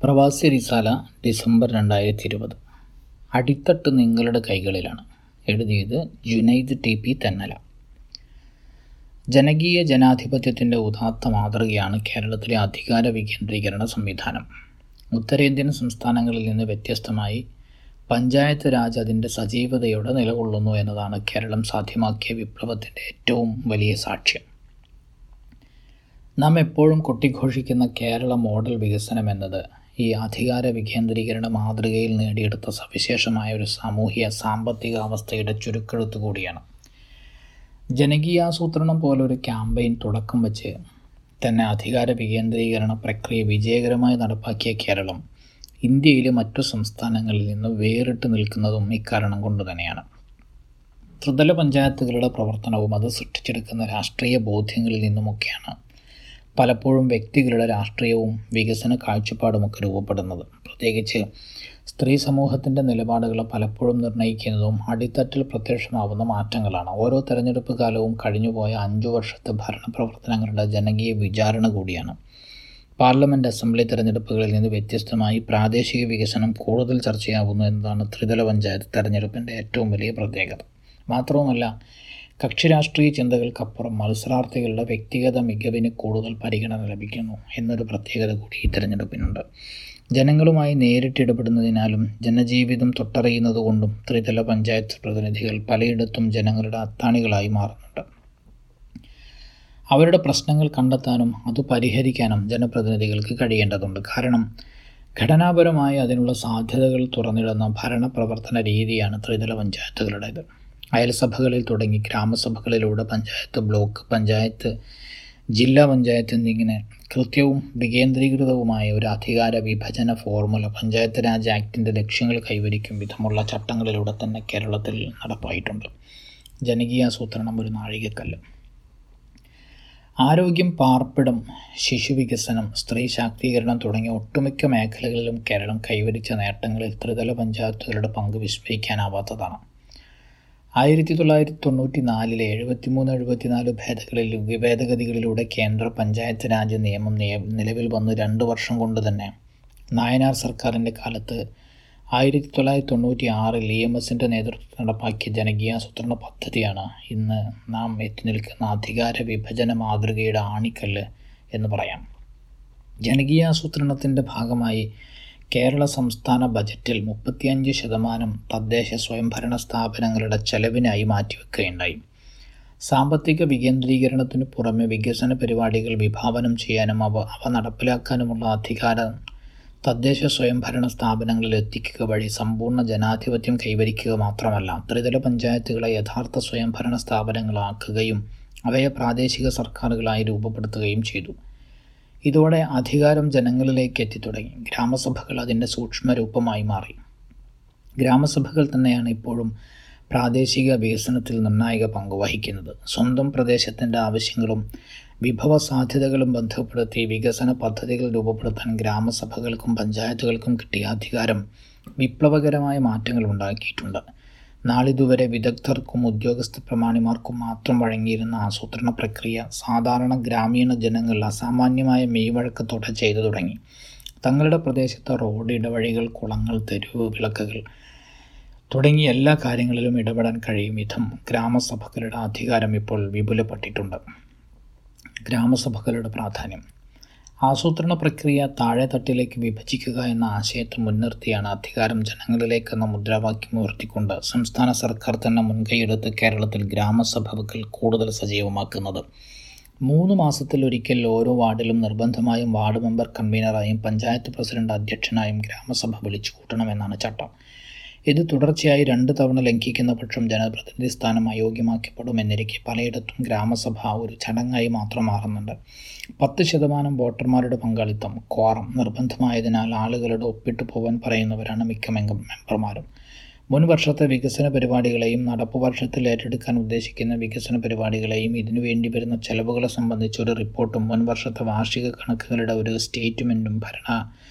പ്രവാസി റിസാല ഡിസംബർ രണ്ടായിരത്തി ഇരുപത് അടിത്തട്ട് നിങ്ങളുടെ കൈകളിലാണ് എഴുതിയത് ജുനൈദ് ടി പി തെന്നല ജനകീയ ജനാധിപത്യത്തിൻ്റെ ഉദാത്ത മാതൃകയാണ് കേരളത്തിലെ അധികാര വികേന്ദ്രീകരണ സംവിധാനം ഉത്തരേന്ത്യൻ സംസ്ഥാനങ്ങളിൽ നിന്ന് വ്യത്യസ്തമായി പഞ്ചായത്ത് രാജ് അതിൻ്റെ സജീവതയോടെ നിലകൊള്ളുന്നു എന്നതാണ് കേരളം സാധ്യമാക്കിയ വിപ്ലവത്തിൻ്റെ ഏറ്റവും വലിയ സാക്ഷ്യം നാം എപ്പോഴും കൊട്ടിഘോഷിക്കുന്ന കേരള മോഡൽ വികസനം എന്നത് ഈ അധികാര വികേന്ദ്രീകരണ മാതൃകയിൽ നേടിയെടുത്ത സവിശേഷമായ ഒരു സാമൂഹിക സാമ്പത്തിക അവസ്ഥയുടെ ചുരുക്കെഴുത്ത് കൂടിയാണ് ജനകീയാസൂത്രണം പോലൊരു ക്യാമ്പയിൻ തുടക്കം വെച്ച് തന്നെ അധികാര വികേന്ദ്രീകരണ പ്രക്രിയ വിജയകരമായി നടപ്പാക്കിയ കേരളം ഇന്ത്യയിലെ മറ്റു സംസ്ഥാനങ്ങളിൽ നിന്ന് വേറിട്ട് നിൽക്കുന്നതും ഇക്കാരണം കൊണ്ട് തന്നെയാണ് ത്രിതല പഞ്ചായത്തുകളുടെ പ്രവർത്തനവും അത് സൃഷ്ടിച്ചെടുക്കുന്ന രാഷ്ട്രീയ ബോധ്യങ്ങളിൽ നിന്നുമൊക്കെയാണ് പലപ്പോഴും വ്യക്തികളുടെ രാഷ്ട്രീയവും വികസന കാഴ്ചപ്പാടുമൊക്കെ രൂപപ്പെടുന്നത് പ്രത്യേകിച്ച് സ്ത്രീ സമൂഹത്തിൻ്റെ നിലപാടുകൾ പലപ്പോഴും നിർണ്ണയിക്കുന്നതും അടിത്തട്ടിൽ പ്രത്യക്ഷമാവുന്ന മാറ്റങ്ങളാണ് ഓരോ തെരഞ്ഞെടുപ്പ് കാലവും കഴിഞ്ഞുപോയ അഞ്ചു വർഷത്തെ ഭരണപ്രവർത്തനങ്ങളുടെ ജനകീയ വിചാരണ കൂടിയാണ് പാർലമെൻറ്റ് അസംബ്ലി തെരഞ്ഞെടുപ്പുകളിൽ നിന്ന് വ്യത്യസ്തമായി പ്രാദേശിക വികസനം കൂടുതൽ ചർച്ചയാവുന്നു എന്നതാണ് ത്രിതല പഞ്ചായത്ത് തെരഞ്ഞെടുപ്പിൻ്റെ ഏറ്റവും വലിയ പ്രത്യേകത മാത്രവുമല്ല കക്ഷി രാഷ്ട്രീയ ചിന്തകൾക്കപ്പുറം മത്സരാർത്ഥികളുടെ വ്യക്തിഗത മികവിന് കൂടുതൽ പരിഗണന ലഭിക്കുന്നു എന്നൊരു പ്രത്യേകത കൂടി ഈ തിരഞ്ഞെടുപ്പിനുണ്ട് ജനങ്ങളുമായി നേരിട്ടിടപെടുന്നതിനാലും ജനജീവിതം തൊട്ടറിയുന്നതുകൊണ്ടും ത്രിതല പഞ്ചായത്ത് പ്രതിനിധികൾ പലയിടത്തും ജനങ്ങളുടെ അത്താണികളായി മാറുന്നുണ്ട് അവരുടെ പ്രശ്നങ്ങൾ കണ്ടെത്താനും അത് പരിഹരിക്കാനും ജനപ്രതിനിധികൾക്ക് കഴിയേണ്ടതുണ്ട് കാരണം ഘടനാപരമായി അതിനുള്ള സാധ്യതകൾ തുറന്നിടുന്ന ഭരണപ്രവർത്തന രീതിയാണ് ത്രിതല പഞ്ചായത്തുകളുടേത് അയൽസഭകളിൽ തുടങ്ങി ഗ്രാമസഭകളിലൂടെ പഞ്ചായത്ത് ബ്ലോക്ക് പഞ്ചായത്ത് ജില്ലാ പഞ്ചായത്ത് എന്നിങ്ങനെ കൃത്യവും വികേന്ദ്രീകൃതവുമായ ഒരു അധികാര വിഭജന ഫോർമുല പഞ്ചായത്ത് രാജ് ആക്ടിൻ്റെ ലക്ഷ്യങ്ങൾ കൈവരിക്കും വിധമുള്ള ചട്ടങ്ങളിലൂടെ തന്നെ കേരളത്തിൽ നടപ്പായിട്ടുണ്ട് ജനകീയാസൂത്രണം ഒരു നാഴികക്കല്ല് ആരോഗ്യം പാർപ്പിടം ശിശുവികസനം സ്ത്രീ ശാക്തീകരണം തുടങ്ങിയ ഒട്ടുമിക്ക മേഖലകളിലും കേരളം കൈവരിച്ച നേട്ടങ്ങളിൽ ത്രിതല പഞ്ചായത്തുകളുടെ പങ്ക് വിസ്മരിക്കാനാവാത്തതാണ് ആയിരത്തി തൊള്ളായിരത്തി തൊണ്ണൂറ്റി നാലിലെ എഴുപത്തിമൂന്ന് എഴുപത്തിനാല് ഭേദകളിൽ ഭേദഗതികളിലൂടെ കേന്ദ്ര പഞ്ചായത്ത് രാജ് നിയമം നിലവിൽ വന്ന് രണ്ട് വർഷം കൊണ്ട് തന്നെ നായനാർ സർക്കാരിൻ്റെ കാലത്ത് ആയിരത്തി തൊള്ളായിരത്തി തൊണ്ണൂറ്റി ആറിൽ ഇ എം എസിൻ്റെ നേതൃത്വത്തിൽ നടപ്പാക്കിയ ജനകീയാസൂത്രണ പദ്ധതിയാണ് ഇന്ന് നാം എത്തി നിൽക്കുന്ന അധികാര വിഭജന മാതൃകയുടെ ആണിക്കല്ല് എന്ന് പറയാം ജനകീയാസൂത്രണത്തിൻ്റെ ഭാഗമായി കേരള സംസ്ഥാന ബജറ്റിൽ മുപ്പത്തിയഞ്ച് ശതമാനം തദ്ദേശ സ്വയംഭരണ സ്ഥാപനങ്ങളുടെ ചെലവിനായി മാറ്റിവെക്കുകയുണ്ടായി സാമ്പത്തിക വികേന്ദ്രീകരണത്തിനു പുറമെ വികസന പരിപാടികൾ വിഭാവനം ചെയ്യാനും അവ അവ നടപ്പിലാക്കാനുമുള്ള അധികാരം തദ്ദേശ സ്വയംഭരണ സ്ഥാപനങ്ങളിൽ എത്തിക്കുക വഴി സമ്പൂർണ്ണ ജനാധിപത്യം കൈവരിക്കുക മാത്രമല്ല ത്രിതല പഞ്ചായത്തുകളെ യഥാർത്ഥ സ്വയംഭരണ സ്ഥാപനങ്ങളാക്കുകയും അവയെ പ്രാദേശിക സർക്കാരുകളായി രൂപപ്പെടുത്തുകയും ചെയ്തു ഇതോടെ അധികാരം ജനങ്ങളിലേക്ക് എത്തിത്തുടങ്ങി ഗ്രാമസഭകൾ അതിൻ്റെ സൂക്ഷ്മരൂപമായി മാറി ഗ്രാമസഭകൾ തന്നെയാണ് ഇപ്പോഴും പ്രാദേശിക വികസനത്തിൽ നിർണായക പങ്ക് വഹിക്കുന്നത് സ്വന്തം പ്രദേശത്തിൻ്റെ ആവശ്യങ്ങളും വിഭവ സാധ്യതകളും ബന്ധപ്പെടുത്തി വികസന പദ്ധതികൾ രൂപപ്പെടുത്താൻ ഗ്രാമസഭകൾക്കും പഞ്ചായത്തുകൾക്കും കിട്ടിയ അധികാരം വിപ്ലവകരമായ മാറ്റങ്ങൾ ഉണ്ടാക്കിയിട്ടുണ്ട് നാളിതുവരെ വിദഗ്ധർക്കും ഉദ്യോഗസ്ഥ പ്രമാണിമാർക്കും മാത്രം വഴങ്ങിയിരുന്ന ആസൂത്രണ പ്രക്രിയ സാധാരണ ഗ്രാമീണ ജനങ്ങൾ അസാമാന്യമായ മെയ്വഴക്കത്തോടെ ചെയ്തു തുടങ്ങി തങ്ങളുടെ പ്രദേശത്തെ റോഡ് ഇടവഴികൾ കുളങ്ങൾ തെരുവ് വിളക്കുകൾ തുടങ്ങിയ എല്ലാ കാര്യങ്ങളിലും ഇടപെടാൻ കഴിയും വിധം ഗ്രാമസഭകളുടെ അധികാരം ഇപ്പോൾ വിപുലപ്പെട്ടിട്ടുണ്ട് ഗ്രാമസഭകളുടെ പ്രാധാന്യം ആസൂത്രണ പ്രക്രിയ താഴെത്തട്ടിലേക്ക് വിഭജിക്കുക എന്ന ആശയത്തെ മുൻനിർത്തിയാണ് അധികാരം ജനങ്ങളിലേക്കെന്ന മുദ്രാവാക്യം ഉയർത്തിക്കൊണ്ട് സംസ്ഥാന സർക്കാർ തന്നെ മുൻകൈയെടുത്ത് കേരളത്തിൽ ഗ്രാമസഭകൾ കൂടുതൽ സജീവമാക്കുന്നത് മൂന്ന് മാസത്തിലൊരിക്കൽ ഓരോ വാർഡിലും നിർബന്ധമായും വാർഡ് മെമ്പർ കൺവീനറായും പഞ്ചായത്ത് പ്രസിഡന്റ് അധ്യക്ഷനായും ഗ്രാമസഭ വിളിച്ചു കൂട്ടണമെന്നാണ് ചട്ടം ഇത് തുടർച്ചയായി രണ്ട് തവണ ലംഘിക്കുന്ന പക്ഷം ജനപ്രതിനിധി സ്ഥാനം അയോഗ്യമാക്കപ്പെടുമെന്നിരിക്കെ പലയിടത്തും ഗ്രാമസഭ ഒരു ചടങ്ങായി മാത്രം മാറുന്നുണ്ട് പത്ത് ശതമാനം വോട്ടർമാരുടെ പങ്കാളിത്തം ക്വാറം നിർബന്ധമായതിനാൽ ആളുകളുടെ ഒപ്പിട്ട് പോകാൻ പറയുന്നവരാണ് മിക്ക മെമ്പർമാരും മുൻ വർഷത്തെ വികസന പരിപാടികളെയും നടപ്പ് വർഷത്തിൽ ഏറ്റെടുക്കാൻ ഉദ്ദേശിക്കുന്ന വികസന പരിപാടികളെയും ഇതിനു വേണ്ടി വരുന്ന ചെലവുകളെ സംബന്ധിച്ചൊരു റിപ്പോർട്ടും മുൻ വർഷത്തെ വാർഷിക കണക്കുകളുടെ ഒരു സ്റ്റേറ്റ്മെൻറ്റും ഭരണ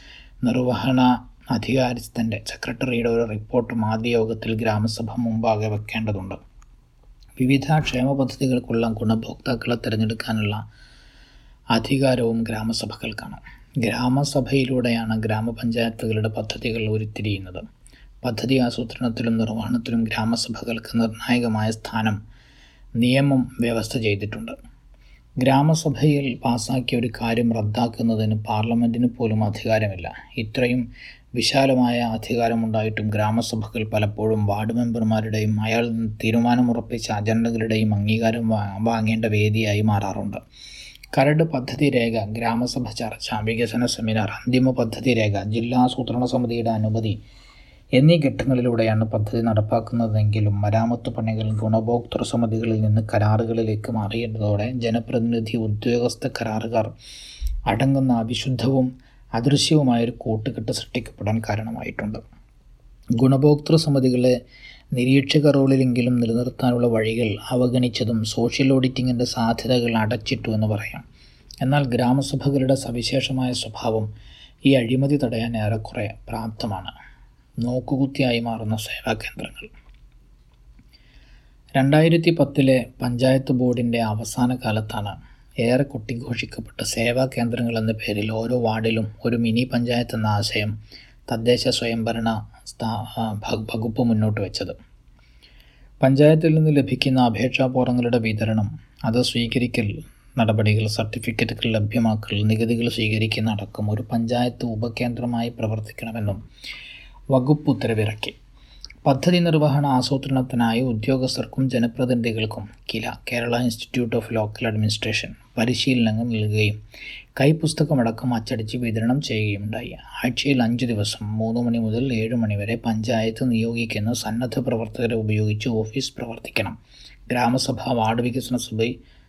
നിർവഹണ അധികാരസ്ഥൻ്റെ സെക്രട്ടറിയുടെ ഒരു റിപ്പോർട്ടും ആദ്യ യോഗത്തിൽ ഗ്രാമസഭ മുമ്പാകെ വെക്കേണ്ടതുണ്ട് വിവിധ ക്ഷേമ പദ്ധതികൾക്കുള്ള ഗുണഭോക്താക്കളെ തിരഞ്ഞെടുക്കാനുള്ള അധികാരവും ഗ്രാമസഭകൾക്കാണ് ഗ്രാമസഭയിലൂടെയാണ് ഗ്രാമപഞ്ചായത്തുകളുടെ പദ്ധതികൾ ഉരുത്തിരിയുന്നത് പദ്ധതി ആസൂത്രണത്തിലും നിർവഹണത്തിലും ഗ്രാമസഭകൾക്ക് നിർണായകമായ സ്ഥാനം നിയമം വ്യവസ്ഥ ചെയ്തിട്ടുണ്ട് ഗ്രാമസഭയിൽ പാസാക്കിയ ഒരു കാര്യം റദ്ദാക്കുന്നതിന് പാർലമെൻറ്റിന് പോലും അധികാരമില്ല ഇത്രയും വിശാലമായ അധികാരമുണ്ടായിട്ടും ഗ്രാമസഭകൾ പലപ്പോഴും വാർഡ് മെമ്പർമാരുടെയും അയാൾ തീരുമാനമുറപ്പിച്ച അജണ്ടകളുടെയും അംഗീകാരം വാങ്ങേണ്ട വേദിയായി മാറാറുണ്ട് കരട് പദ്ധതി രേഖ ഗ്രാമസഭ ചർച്ച വികസന സെമിനാർ അന്തിമ പദ്ധതി രേഖ ജില്ലാ ആസൂത്രണ സമിതിയുടെ അനുമതി എന്നീ ഘട്ടങ്ങളിലൂടെയാണ് പദ്ധതി നടപ്പാക്കുന്നതെങ്കിലും മരാമത്ത് പണികൾ ഗുണഭോക്തൃ സമിതികളിൽ നിന്ന് കരാറുകളിലേക്ക് മാറിയതോടെ ജനപ്രതിനിധി ഉദ്യോഗസ്ഥ കരാറുകാർ അടങ്ങുന്ന അവിശുദ്ധവും അദൃശ്യവുമായൊരു കൂട്ടുകെട്ട് സൃഷ്ടിക്കപ്പെടാൻ കാരണമായിട്ടുണ്ട് ഗുണഭോക്തൃ സമിതികളെ നിരീക്ഷക റോളിലെങ്കിലും നിലനിർത്താനുള്ള വഴികൾ അവഗണിച്ചതും സോഷ്യൽ ഓഡിറ്റിങ്ങിൻ്റെ സാധ്യതകൾ അടച്ചിട്ടു എന്ന് പറയാം എന്നാൽ ഗ്രാമസഭകളുടെ സവിശേഷമായ സ്വഭാവം ഈ അഴിമതി തടയാൻ ഏറെക്കുറെ പ്രാപ്തമാണ് നോക്കുകുത്തിയായി മാറുന്ന സേവാ കേന്ദ്രങ്ങൾ രണ്ടായിരത്തി പത്തിലെ പഞ്ചായത്ത് ബോർഡിൻ്റെ അവസാന കാലത്താണ് ഏറെ കൊട്ടിഘോഷിക്കപ്പെട്ട സേവാ കേന്ദ്രങ്ങൾ എന്ന പേരിൽ ഓരോ വാർഡിലും ഒരു മിനി പഞ്ചായത്ത് എന്ന ആശയം തദ്ദേശ സ്വയംഭരണ സ്ഥാ വകുപ്പ് മുന്നോട്ട് വെച്ചത് പഞ്ചായത്തിൽ നിന്ന് ലഭിക്കുന്ന അപേക്ഷാപൂർവങ്ങളുടെ വിതരണം അത് സ്വീകരിക്കൽ നടപടികൾ സർട്ടിഫിക്കറ്റുകൾ ലഭ്യമാക്കൽ നികുതികൾ സ്വീകരിക്കുന്ന അടക്കം ഒരു പഞ്ചായത്ത് ഉപകേന്ദ്രമായി പ്രവർത്തിക്കണമെന്നും വകുപ്പ് ഉത്തരവിറക്കി പദ്ധതി നിർവഹണ ആസൂത്രണത്തിനായി ഉദ്യോഗസ്ഥർക്കും ജനപ്രതിനിധികൾക്കും KILA Kerala institute of local administration പരിശീലനങ്ങൾ നൽകുകയും കൈപ്പുസ്തകമടക്കം അച്ചടിച്ച് വിതരണം ചെയ്യുകയുണ്ടായി ആഴ്ചയിൽ അഞ്ച് ദിവസം മൂന്ന് മണി മുതൽ ഏഴ് മണി വരെ പഞ്ചായത്ത് നിയോഗിക്കുന്ന സന്നദ്ധ പ്രവർത്തകരെ ഉപയോഗിച്ച് ഓഫീസ് പ്രവർത്തിക്കണം ഗ്രാമസഭ വാർഡ് വികസന സഭ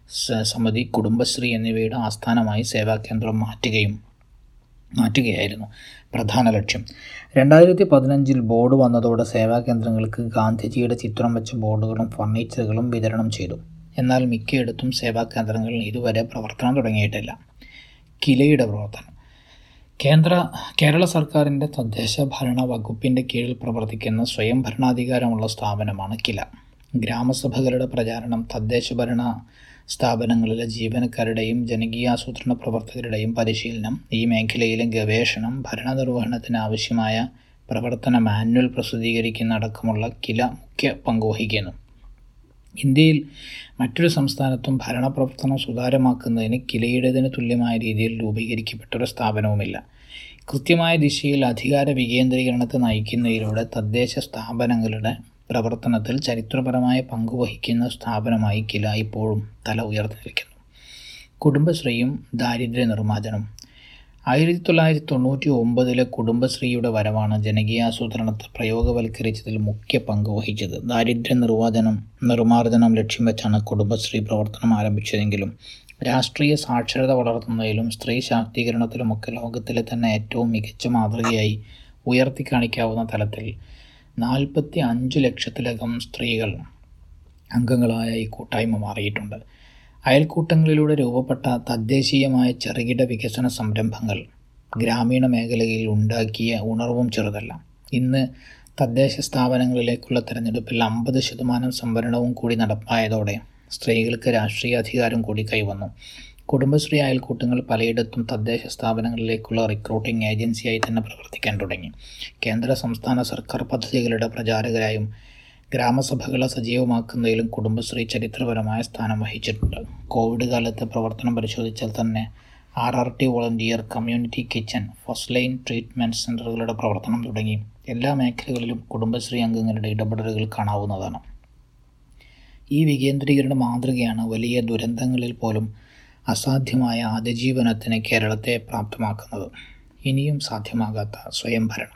സമിതി കുടുംബശ്രീ എന്നിവയുടെ ആസ്ഥാനമായി സേവാകേന്ദ്രം മാറ്റുകയും മാറ്റുകയായിരുന്നു പ്രധാന ലക്ഷ്യം രണ്ടായിരത്തി പതിനഞ്ചിൽ ബോർഡ് വന്നതോടെ സേവാകേന്ദ്രങ്ങൾക്ക് ഗാന്ധിജിയുടെ ചിത്രം വെച്ച ബോർഡുകളും ഫർണിച്ചറുകളും വിതരണം ചെയ്തു എന്നാൽ മിക്കയിടത്തും സേവാകേന്ദ്രങ്ങൾ ഇതുവരെ പ്രവർത്തനം തുടങ്ങിയിട്ടില്ല കിലയുടെ പ്രവർത്തനം കേന്ദ്ര കേരള സർക്കാരിൻ്റെ തദ്ദേശ ഭരണ വകുപ്പിൻ്റെ കീഴിൽ പ്രവർത്തിക്കുന്ന സ്വയം ഭരണാധികാരമുള്ള സ്ഥാപനമാണ് കില ഗ്രാമസഭകളുടെ പ്രചാരണം തദ്ദേശ ഭരണ സ്ഥാപനങ്ങളിലെ ജീവനക്കാരുടെയും ജനകീയാസൂത്രണ പ്രവർത്തകരുടെയും പരിശീലനം ഈ മേഖലയിലെ ഗവേഷണം ഭരണനിർവഹണത്തിന് ആവശ്യമായ പ്രവർത്തന മാനുവൽ പ്രസിദ്ധീകരിക്കുന്ന അടക്കമുള്ള കില മുഖ്യ പങ്കുവഹിക്കുന്നു ഇന്ത്യയിൽ മറ്റൊരു സംസ്ഥാനത്തും ഭരണപ്രവർത്തനം സുതാര്യമാക്കുന്നതിന് കിലയുടേതിന് തുല്യമായ രീതിയിൽ രൂപീകരിക്കപ്പെട്ട ഒരു സ്ഥാപനവുമില്ല കൃത്യമായ ദിശയിൽ അധികാര വികേന്ദ്രീകരണത്തെ നയിക്കുന്നതിലൂടെ തദ്ദേശ സ്ഥാപനങ്ങളുടെ പ്രവർത്തനത്തിൽ ചരിത്രപരമായ പങ്കുവഹിക്കുന്ന സ്ഥാപനമായി കില ഇപ്പോഴും തല ഉയർന്നു നിൽക്കുന്നു കുടുംബശ്രീയും ദാരിദ്ര്യ നിർമ്മാർജ്ജനം ആയിരത്തി തൊള്ളായിരത്തി തൊണ്ണൂറ്റി ഒമ്പതിലെ കുടുംബശ്രീയുടെ വരവാണ് ജനകീയാസൂത്രണത്തെ പ്രയോഗവൽക്കരിച്ചതിൽ മുഖ്യ പങ്ക് വഹിച്ചത് ദാരിദ്ര്യ നിർവാചനം നിർമ്മാർജ്ജനം ലക്ഷ്യം വെച്ചാണ് കുടുംബശ്രീ പ്രവർത്തനം ആരംഭിച്ചതെങ്കിലും രാഷ്ട്രീയ സാക്ഷരത വളർത്തുന്നതിലും സ്ത്രീ ശാക്തീകരണത്തിലുമൊക്കെ ലോകത്തിലെ തന്നെ ഏറ്റവും മികച്ച മാതൃകയായി ഉയർത്തി കാണിക്കാവുന്ന തലത്തിൽ നാൽപ്പത്തി അഞ്ച് ലക്ഷത്തിലകം സ്ത്രീകൾ അംഗങ്ങളായ ഈ കൂട്ടായ്മ മാറിയിട്ടുണ്ട് അയൽക്കൂട്ടങ്ങളിലൂടെ രൂപപ്പെട്ട തദ്ദേശീയമായ ചെറുകിട വികസന സംരംഭങ്ങൾ ഗ്രാമീണ മേഖലയിൽ ഉണ്ടാക്കിയ ഉണർവും ചെറുതല്ല ഇന്ന് തദ്ദേശ സ്ഥാപനങ്ങളിലേക്കുള്ള തിരഞ്ഞെടുപ്പിൽ അമ്പത് ശതമാനം സംവരണവും കൂടി നടപ്പായതോടെ സ്ത്രീകൾക്ക് രാഷ്ട്രീയ അധികാരം കൂടി കൈവന്നു കുടുംബശ്രീ അയൽക്കൂട്ടങ്ങൾ പലയിടത്തും തദ്ദേശ സ്ഥാപനങ്ങളിലേക്കുള്ള റിക്രൂട്ടിംഗ് ഏജൻസിയായി തന്നെ പ്രവർത്തിക്കാൻ തുടങ്ങി കേന്ദ്ര സംസ്ഥാന സർക്കാർ പദ്ധതികളുടെ പ്രചാരകരായും ഗ്രാമസഭകളെ സജീവമാക്കുന്നതിലും കുടുംബശ്രീ ചരിത്രപരമായ സ്ഥാനം വഹിച്ചിട്ടുണ്ട് കോവിഡ് കാലത്തെ പ്രവർത്തനം പരിശോധിച്ചാൽ തന്നെ R R T volunteer community kitchen first line treatment സെൻ്ററുകളുടെ പ്രവർത്തനം തുടങ്ങി എല്ലാ മേഖലകളിലും കുടുംബശ്രീ അംഗങ്ങളുടെ ഇടപെടലുകൾ കാണാവുന്നതാണ് ഈ വികേന്ദ്രീകരണ മാതൃകയാണ് വലിയ ദുരന്തങ്ങളിൽ പോലും അസാധ്യമായ അതിജീവനത്തിന് കേരളത്തെ പ്രാപ്തമാക്കുന്നത് ഇനിയും സാധ്യമാകാത്ത സ്വയംഭരണം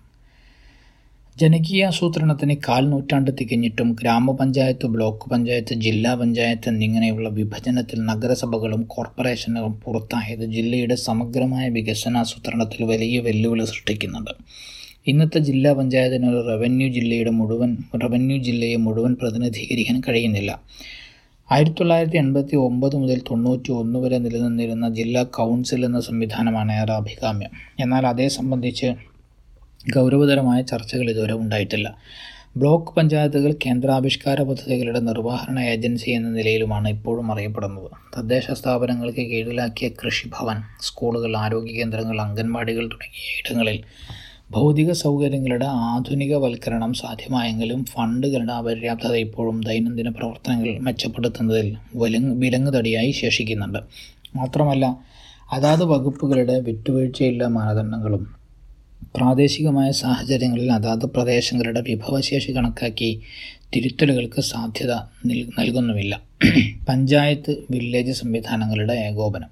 ജനകീയാസൂത്രണത്തിന് കാൽ നൂറ്റാണ്ട് തികഞ്ഞിട്ടും ഗ്രാമപഞ്ചായത്ത് ബ്ലോക്ക് പഞ്ചായത്ത് ജില്ലാ പഞ്ചായത്ത് എന്നിങ്ങനെയുള്ള വിഭജനത്തിൽ നഗരസഭകളും കോർപ്പറേഷനുകളും പുറത്തായത് ജില്ലയുടെ സമഗ്രമായ വികസനാസൂത്രണത്തിൽ വലിയ വെല്ലുവിളി സൃഷ്ടിക്കുന്നുണ്ട് ഇന്നത്തെ ജില്ലാ പഞ്ചായത്തിന് ഒരു റവന്യൂ ജില്ലയുടെ മുഴുവൻ റവന്യൂ ജില്ലയെ മുഴുവൻ പ്രതിനിധീകരിക്കാൻ കഴിയുന്നില്ല ആയിരത്തി തൊള്ളായിരത്തി എൺപത്തി ഒമ്പത് മുതൽ തൊണ്ണൂറ്റി ഒന്ന് വരെ നിലനിന്നിരുന്ന ജില്ലാ കൗൺസിൽ എന്ന സംവിധാനമാണ് ഏറെ അഭികാമ്യം എന്നാൽ അതേ സംബന്ധിച്ച് ഗൗരവതരമായ ചർച്ചകൾ ഇതുവരെ ഉണ്ടായിട്ടില്ല ബ്ലോക്ക് പഞ്ചായത്തുകൾ കേന്ദ്രാവിഷ്കാര പദ്ധതികളുടെ നിർവഹണ ഏജൻസി എന്ന നിലയിലുമാണ് ഇപ്പോഴും അറിയപ്പെടുന്നത് തദ്ദേശ സ്ഥാപനങ്ങൾക്ക് കീഴിലാക്കിയ കൃഷിഭവൻ സ്കൂളുകൾ ആരോഗ്യ കേന്ദ്രങ്ങൾ അംഗൻവാടികൾ തുടങ്ങിയ ഇടങ്ങളിൽ ഭൗതിക സൗകര്യങ്ങളുടെ ആധുനികവൽക്കരണം സാധ്യമായെങ്കിലും ഫണ്ടുകളുടെ അപര്യാപ്തത ഇപ്പോഴും ദൈനംദിന പ്രവർത്തനങ്ങൾ മെച്ചപ്പെടുത്തുന്നതിൽ വിലങ്ങ് വിലങ്ങുതടിയായി ശേഷിക്കുന്നുണ്ട് മാത്രമല്ല അതാത് വകുപ്പുകളുടെ വിട്ടുവീഴ്ചയില്ല മാനദണ്ഡങ്ങളും പ്രാദേശികമായ സാഹചര്യങ്ങളിൽ അതാത് പ്രദേശങ്ങളുടെ വിഭവശേഷി കണക്കാക്കി തിരുത്തലുകൾക്ക് സാധ്യത നൽകുന്നുമില്ല പഞ്ചായത്ത് വില്ലേജ് സംവിധാനങ്ങളുടെ ഏകോപനം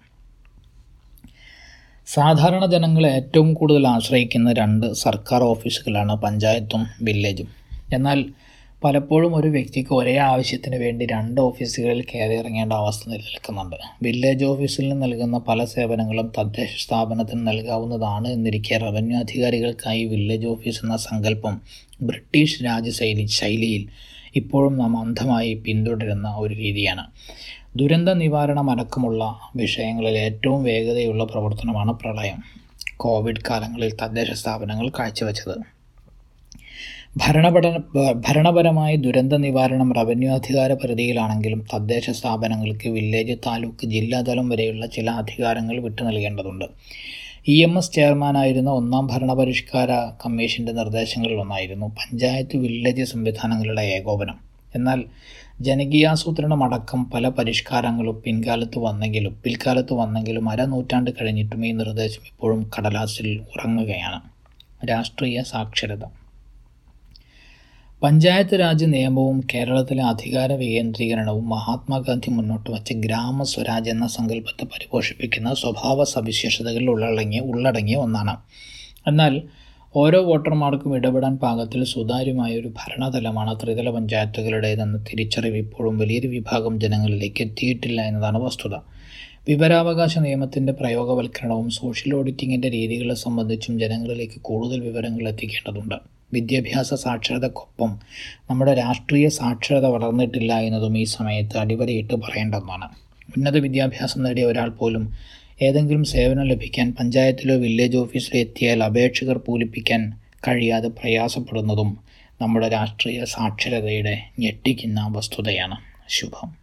സാധാരണ ജനങ്ങൾ ഏറ്റവും കൂടുതൽ ആശ്രയിക്കുന്ന രണ്ട് സർക്കാർ ഓഫീസുകളാണ് പഞ്ചായത്തും വില്ലേജും എന്നാൽ പലപ്പോഴും ഒരു വ്യക്തിക്ക് ഒരേ ആവശ്യത്തിന് വേണ്ടി രണ്ട് ഓഫീസുകളിൽ കയറി ഇറങ്ങേണ്ട അവസ്ഥ നിലനിൽക്കുന്നുണ്ട് വില്ലേജ് ഓഫീസിൽ നിന്ന് നൽകുന്ന പല സേവനങ്ങളും തദ്ദേശ സ്ഥാപനത്തിന് നൽകാവുന്നതാണ് എന്നിരിക്കെ റവന്യൂ അധികാരികൾക്കായി വില്ലേജ് ഓഫീസ് എന്ന സങ്കല്പം ബ്രിട്ടീഷ് രാജശൈലി ശൈലിയിൽ ഇപ്പോഴും നാം അന്ധമായി പിന്തുടരുന്ന ഒരു രീതിയാണ് ദുരന്ത നിവാരണം അടക്കമുള്ള വിഷയങ്ങളിൽ ഏറ്റവും വേഗതയുള്ള പ്രവർത്തനമാണ് പ്രളയം കോവിഡ് കാലങ്ങളിൽ തദ്ദേശ സ്ഥാപനങ്ങൾ കാഴ്ചവെച്ചത് ഭരണപഠന ഭരണപരമായി ദുരന്ത നിവാരണം റവന്യൂ അധികാര പരിധിയിലാണെങ്കിലും തദ്ദേശ സ്ഥാപനങ്ങൾക്ക് വില്ലേജ് താലൂക്ക് ജില്ലാതലം വരെയുള്ള ചില അധികാരങ്ങൾ വിട്ടു നൽകേണ്ടതുണ്ട് ഇ എം എസ് ചെയർമാനായിരുന്ന ഒന്നാം ഭരണപരിഷ്കാര കമ്മീഷൻ്റെ നിർദ്ദേശങ്ങളിൽ ഒന്നായിരുന്നു പഞ്ചായത്ത് വില്ലേജ് സംവിധാനങ്ങളുടെ ഏകോപനം എന്നാൽ ജനകീയാസൂത്രണം അടക്കം പല പരിഷ്കാരങ്ങളും പിൻകാലത്ത് വന്നെങ്കിലും പിൽക്കാലത്ത് വന്നെങ്കിലും അരനൂറ്റാണ്ട് കഴിഞ്ഞിട്ടും ഈ നിർദ്ദേശം ഇപ്പോഴും കടലാസിൽ ഉറങ്ങുകയാണ് രാഷ്ട്രീയ സാക്ഷരത പഞ്ചായത്ത് രാജ് നിയമവും കേരളത്തിലെ അധികാര വികേന്ദ്രീകരണവും മഹാത്മാഗാന്ധി മുന്നോട്ട് വച്ച ഗ്രാമസ്വരാജ് എന്ന സങ്കല്പത്തെ പരിപോഷിപ്പിക്കുന്ന സ്വഭാവ സവിശേഷതകൾ ഉള്ളടങ്ങിയ ഉള്ളടങ്ങിയ ഒന്നാണ് എന്നാൽ ഓരോ വോട്ടർമാർക്കും ഇടപെടാൻ പാകത്തിൽ സുതാര്യമായ ഒരു ഭരണതലമാണ് ത്രിതല പഞ്ചായത്തുകളുടേതെന്ന തിരിച്ചറിവ് ഇപ്പോഴും വലിയൊരു വിഭാഗം ജനങ്ങളിലേക്ക് എത്തിയിട്ടില്ല എന്നതാണ് വസ്തുത വിവരാവകാശ നിയമത്തിൻ്റെ പ്രയോഗവൽക്കരണവും സോഷ്യൽ ഓഡിറ്റിങ്ങിൻ്റെ രീതികളെ സംബന്ധിച്ചും ജനങ്ങളിലേക്ക് കൂടുതൽ വിവരങ്ങൾ എത്തിക്കേണ്ടതുണ്ട് വിദ്യാഭ്യാസ സാക്ഷരതക്കൊപ്പം നമ്മുടെ രാഷ്ട്രീയ സാക്ഷരത വളർന്നിട്ടില്ല എന്നതും ഈ സമയത്ത് അടിവരയിട്ട് പറയേണ്ടതാണ് ഉന്നത വിദ്യാഭ്യാസം നേടിയ ഒരാൾ പോലും ഏതെങ്കിലും സേവനം ലഭിക്കാൻ പഞ്ചായത്തിലോ വില്ലേജ് ഓഫീസിലോ എത്തിയാൽ അപേക്ഷകർ പൂരിപ്പിക്കാൻ കഴിയാതെ പ്രയാസപ്പെടുന്നതും നമ്മുടെ രാഷ്ട്രീയ സാക്ഷരതയുടെ ഞെട്ടിക്കുന്ന വസ്തുതയാണ് ശുഭം